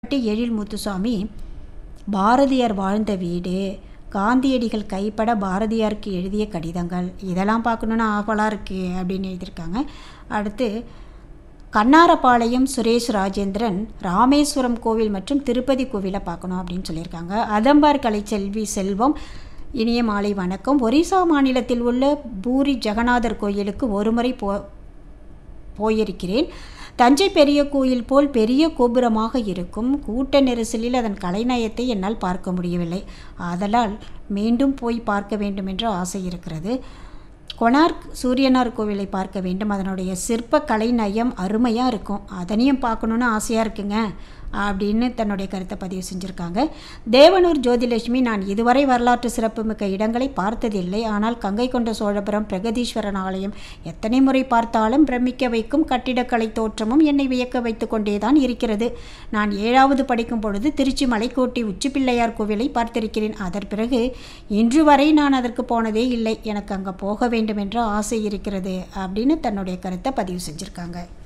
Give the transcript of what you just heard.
பட்டி எழில் முத்துசாமி பாரதியார் வாழ்ந்த வீடு காந்தியடிகள் கைப்பட பாரதியாருக்கு எழுதிய கடிதங்கள் இதெல்லாம் பார்க்கணுன்னு ஆவலாக இருக்குது அப்படின்னு எழுதியிருக்காங்க அடுத்து கண்ணாரப்பாளையம் சுரேஷ் ராஜேந்திரன் ராமேஸ்வரம் கோவில் மற்றும் திருப்பதி கோவிலை பார்க்கணும் அப்படின்னு சொல்லியிருக்காங்க அதம்பார் கலைச்செல்வி செல்வம் இனிய மாலை வணக்கம் ஒரிசா மாநிலத்தில் உள்ள பூரி ஜெகநாதர் கோயிலுக்கு ஒருமுறை போ போயிருக்கிறேன் தஞ்சை பெரிய கோயில் போல் பெரிய கோபுரமாக இருக்கும் கூட்ட நெரிசலில் அதன் கலைநயத்தை என்னால் பார்க்க முடியவில்லை ஆதலால் மீண்டும் போய் பார்க்க வேண்டும் என்ற ஆசை இருக்கிறது கொனார்க் சூரியனார் கோவிலை பார்க்க வேண்டும் அதனுடைய சிற்ப கலைநயம் அருமையாக இருக்கும் அதனையும் பார்க்கணுன்னு ஆசையாக இருக்குங்க அப்படின்னு தன்னுடைய கருத்தை பதிவு செஞ்சுருக்காங்க தேவனூர் ஜோதிலட்சுமி நான் இதுவரை வரலாற்று சிறப்புமிக்க இடங்களை பார்த்ததில்லை ஆனால் கங்கை கொண்ட சோழபுரம் பிரகதீஸ்வரன் ஆலயம் எத்தனை முறை பார்த்தாலும் பிரமிக்க வைக்கும் கட்டிடக்கலை தோற்றமும் என்னை வியக்க வைத்து கொண்டே தான் இருக்கிறது நான் ஏழாவது படிக்கும் பொழுது திருச்சி மலைக்கோட்டை உச்சிப்பிள்ளையார் கோவிலை பார்த்திருக்கிறேன் அதன் பிறகு இன்று வரை நான் அதற்கு போனதே இல்லை எனக்கு அங்கே போக வேண்டும் என்ற ஆசை இருக்கிறது அப்படின்னு தன்னுடைய கருத்தை பதிவு செஞ்சுருக்காங்க